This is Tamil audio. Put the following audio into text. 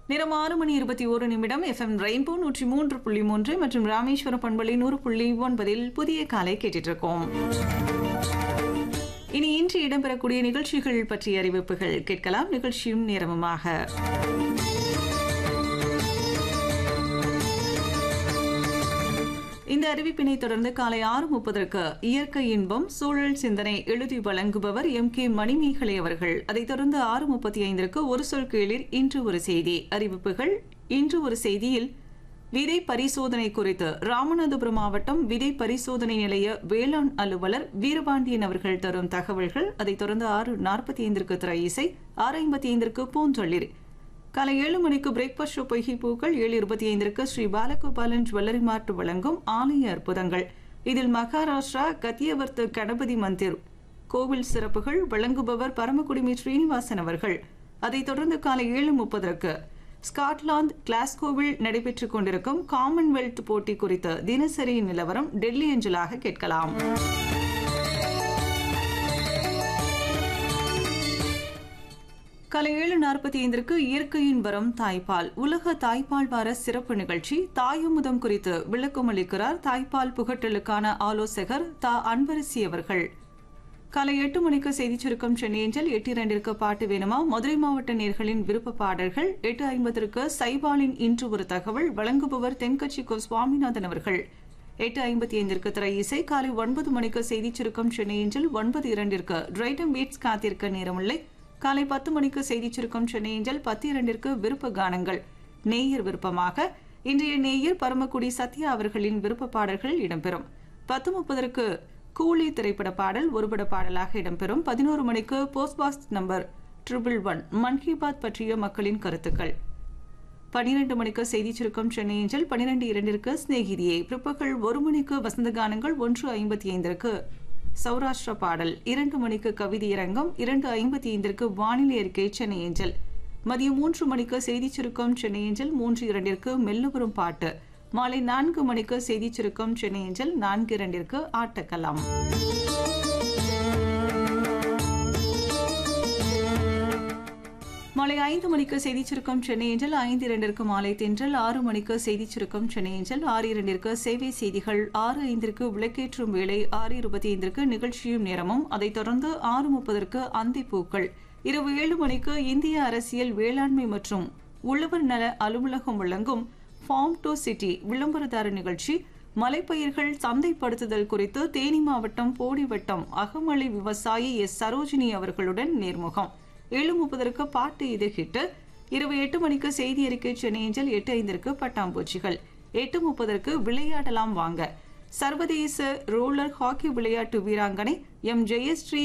நேரம் ஆறு மணி இருபத்தி ஒரு நிமிடம் எஃப்எம் ரெயின்போ நூற்றி மூன்று புள்ளி மூன்று மற்றும் ராமேஸ்வரம் பண்பலை நூறு புள்ளி ஒன்பதில் புதிய காலை கேட்டுட்டு இருக்கோம் இனி இன்று இடம்பெறக்கூடிய நிகழ்ச்சிகள் பற்றிய அறிவிப்புகள் கேட்கலாம் நிகழ்ச்சியும் நேரமுமாக இந்த அறிவிப்பினை தொடர்ந்து காலை ஆறு முப்பதற்கு இயற்கை இன்பம் சூழல் சிந்தனை எழுதி வழங்குபவர் எம் கே மணிமேகலை அவர்கள் அதைத் தொடர்ந்து ஆறு முப்பத்தி ஐந்திற்கு ஒரு சொல் கீழில் இன்று ஒரு செய்தி அறிவிப்புகள் இன்று ஒரு செய்தியில் விதை பரிசோதனை குறித்து ராமநாதபுரம் மாவட்டம் விதை பரிசோதனை நிலைய வேளாண் அலுவலர் வீரபாண்டியன் அவர்கள் தரும் தகவல்கள் அதைத் தொடர்ந்து ஆறு நாற்பத்தி ஐந்திற்கு திரை இசை ஆறு ஐம்பத்தி ஐந்திற்கு பூஞ்சொல்லிர் காலை ஏழு மணிக்கு பிரேக்ஃபாஸ்ட் ஷோ பொய்கை பூக்கள் ஏழு இருபத்தி ஐந்திற்கு ஸ்ரீ பாலகோபாலன் ஜுவல்லரி மார்ட் வழங்கும் ஆலய அற்புதங்கள் இதில் மகாராஷ்டிரா கத்தியவர்த்த கணபதி மந்திர் கோவில் சிறப்புகள் வழங்குபவர் பரமக்குடிமி ஸ்ரீனிவாசன் அவர்கள் அதைத் தொடர்ந்து காலை ஏழு முப்பதற்கு ஸ்காட்லாந்து கிளாஸ்கோவில் நடைபெற்றுக் கொண்டிருக்கும் காமன்வெல்த் போட்டி குறித்த தினசரி நிலவரம் டெல்லி அஞ்சலாக கேட்கலாம் காலை ஏழு நாற்பத்தி ஐந்திற்கு இயற்கையின் வரம் தாய்ப்பால் உலக தாய்ப்பால் வார சிறப்பு நிகழ்ச்சி தாயுமுதம் குறித்து விளக்கம் அளிக்கிறார் தாய்ப்பால் புகட்டலுக்கான ஆலோசகர் தா அன்பரசி அவர்கள் காலை எட்டு மணிக்கு செய்திச் சுருக்கம் சென்னை ஏஞ்சல் எட்டு இரண்டிற்கு பாட்டு வேணுமா மதுரை மாவட்ட நேர்களின் விருப்ப பாடல்கள் எட்டு ஐம்பதற்கு சைபாலின் இன்று ஒரு தகவல் வழங்குபவர் தென்கட்சி கோ சுவாமிநாதன் அவர்கள் எட்டு ஐம்பத்தி ஐந்திற்கு திரை இசை காலை ஒன்பது மணிக்கு செய்திச் சுருக்கம் சென்னை ஏஞ்சல் ஒன்பது இரண்டிற்கு டிரைடம் பீட்ஸ் காத்திருக்க நேரமில்லை காலை பத்து மணிக்கு செய்திச் சுருக்கம் சென்னை ஏஞ்சல் பத்து இரண்டிற்கு விருப்ப கானங்கள் நேயர் விருப்பமாக இன்றைய நேயர் பரமக்குடி சத்யா அவர்களின் விருப்ப பாடல்கள் இடம்பெறும் பத்து முப்பதற்கு கூலி திரைப்பட பாடல் ஒருபட பாடலாக இடம்பெறும் பதினோரு மணிக்கு post box number triple one Mann ki Baat பற்றிய மக்களின் கருத்துக்கள் பனிரெண்டு மணிக்கு செய்திச் சுருக்கம் சென்னை ஏஞ்சல் பனிரெண்டு இரண்டிற்கு சிநேகிதியை பிற்பகல் ஒரு மணிக்கு வசந்த கானங்கள் ஒன்று ஐம்பத்தி ஐந்திற்கு சௌராஷ்டிர பாடல் இரண்டு மணிக்கு கவிதை அரங்கம் இரண்டு ஐம்பத்தி ஐந்திற்கு வானிலை அறிக்கை சென்னை ஏஞ்சல் மதியம் மூன்று மணிக்கு செய்திச் சுருக்கம் சென்னை ஏஞ்சல் மூன்று இரண்டிற்கு மெல்லபுரம் பாட்டு மாலை நான்கு மணிக்கு செய்திச் சுருக்கம் சென்னை ஏஞ்சல் நான்கு இரண்டிற்கு ஆட்டக்கலாம் மாலை ஐந்து மணிக்கு செய்திச் சுருக்கம் சென்னை ஏஞ்சல் ஐந்து இரண்டிற்கு மாலை தென்றல் ஆறு மணிக்கு செய்திச் சுருக்கம் சென்னை ஏஞ்சல் ஆறு இரண்டிற்கு சேவை செய்திகள் ஆறு ஐந்திற்கு விளக்கேற்றும் வேலை ஆறு இருபத்தி ஐந்திற்கு நிகழ்ச்சியும் நேரமும் அதைத் தொடர்ந்து ஆறு முப்பதற்கு அந்தி பூக்கள் இரவு ஏழு மணிக்கு இந்திய அரசியல் வேளாண்மை மற்றும் உழவர் நல அலுவலகம் வழங்கும் ஃபார்ம் டு சிட்டி விளம்பரதார நிகழ்ச்சி மலைப்பயிர்கள் சந்தைப்படுத்துதல் குறித்து தேனி மாவட்டம் போடி வட்டம் அகமலை விவசாயி எஸ் சரோஜினி அவர்களுடன் நேர்முகம் ஏழு முப்பதற்கு பாட்டு இது ஹிட்டு இரவு எட்டு மணிக்கு செய்தி அறிக்கை சென்னை ஏஞ்சல் எட்டு ஐந்திற்கு பட்டாம்பூச்சிகள் எட்டு முப்பதற்கு விளையாடலாம் வாங்க சர்வதேச ரோலர் ஹாக்கி விளையாட்டு வீராங்கனை எம் ஜெயஸ்ரீ